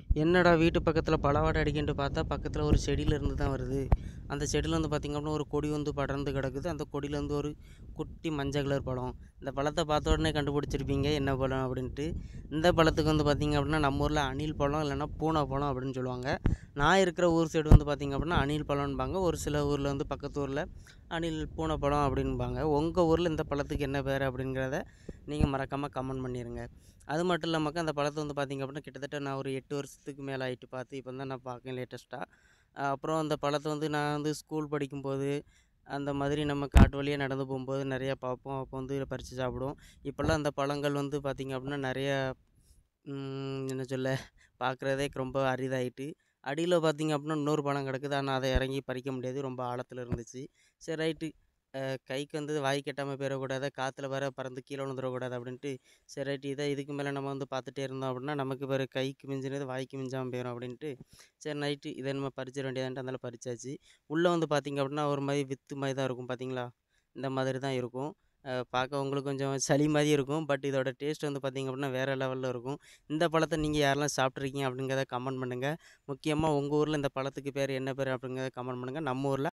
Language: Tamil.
என்னடா வீட்டு பக்கத்தில் பழவாடை அடிக்கின்ட்டு பார்த்தா பக்கத்தில் ஒரு செடியிலேருந்து தான் வருது அந்த செடியில் வந்து பார்த்திங்க அப்படின்னா ஒரு கொடி வந்து படர்ந்து கிடக்குது அந்த கொடியிலேருந்து ஒரு குட்டி மஞ்சள் கலர் பழம் இந்த பழத்தை பார்த்த உடனே கண்டுபிடிச்சிருப்பீங்க என்ன பழம் அப்படின்ட்டு இந்த பழத்துக்கு வந்து பார்த்திங்க அப்படின்னா நம்ம ஊரில் அணில் பழம் இல்லைன்னா பூனை பழம் அப்படின்னு சொல்லுவாங்க நான் இருக்கிற ஊர் சைடு வந்து பார்த்திங்க அப்படின்னா அணில் பழம்பாங்க ஒரு சில ஊரில் வந்து பக்கத்து ஊரில் அணில் பூனை பழம் அப்படின்பாங்க உங்கள் ஊரில் இந்த பழத்துக்கு என்ன பேர் அப்படிங்கிறத நீங்கள் மறக்காமல் கமெண்ட் பண்ணிடுங்க அது மட்டும் இல்லாமக்கா அந்த பழத்தை வந்து பார்த்திங்க அப்படின்னா கிட்டத்தட்ட நான் ஒரு எட்டு வருஷத்துக்கு மேலே ஆகிட்டு பார்த்து இப்போ தான் நான் பார்க்கேன் லேட்டஸ்ட்டாக அப்புறம் அந்த பழத்தை வந்து நான் வந்து ஸ்கூல் படிக்கும்போது அந்த மாதிரி நம்ம காட்டு வழியாக நடந்து போகும்போது நிறையா பார்ப்போம் அப்போ வந்து பறித்து சாப்பிடுவோம் இப்போல்லாம் அந்த பழங்கள் வந்து பார்த்திங்க அப்படின்னா நிறையா ம், என்ன சொல்ல பார்க்குறதே ரொம்ப அரிதாயிட்டு அடியில் பார்த்திங்க அப்படின்னா இன்னொரு பழம் கிடக்குது ஆனால் அதை இறங்கி பறிக்க முடியாது ரொம்ப ஆழத்தில் இருந்துச்சு சரி ரைட்டு கைக்கு வந்து வாய் கெட்டாமல் போயிடக்கூடாது காற்றுல வேற பறந்து கீழே விழுந்துடக்கூடாது அப்படின்ட்டு சரி ரைட்டு இதை இதுக்கு மேலே நம்ம வந்து பார்த்துட்டே இருந்தோம் அப்படின்னா நமக்கு வேறு கைக்கு மிஞ்சினது வாய்க்கு மிஞ்சாமல் போயிடும் அப்படின்ட்டு சரி நைட்டு இதை நம்ம பறிச்சிட வேண்டியதான்ட்டு அதனால் பறிச்சாச்சு உள்ளே வந்து பார்த்திங்க அப்படின்னா ஒரு மாதிரி வித்து மாதிரி தான் இருக்கும் பார்த்தீங்களா இந்த மாதிரி தான் இருக்கும் அஹ் பார்க்க உங்களுக்கு கொஞ்சம் சளி மாதிரி இருக்கும் பட் இதோட டேஸ்ட் வந்து பார்த்திங்க அப்படின்னா வேறு லெவலில் இருக்கும் இந்த பழத்தை நீங்கள் யாரெல்லாம் சாப்பிட்ருக்கீங்க அப்படிங்கிறத கமெண்ட் பண்ணுங்கள் முக்கியமாக உங்கள் ஊரில் இந்த பழத்துக்கு பேர் என்ன பேர் அப்படிங்கிறத கமெண்ட் பண்ணுங்கள் நம்ம ஊரில்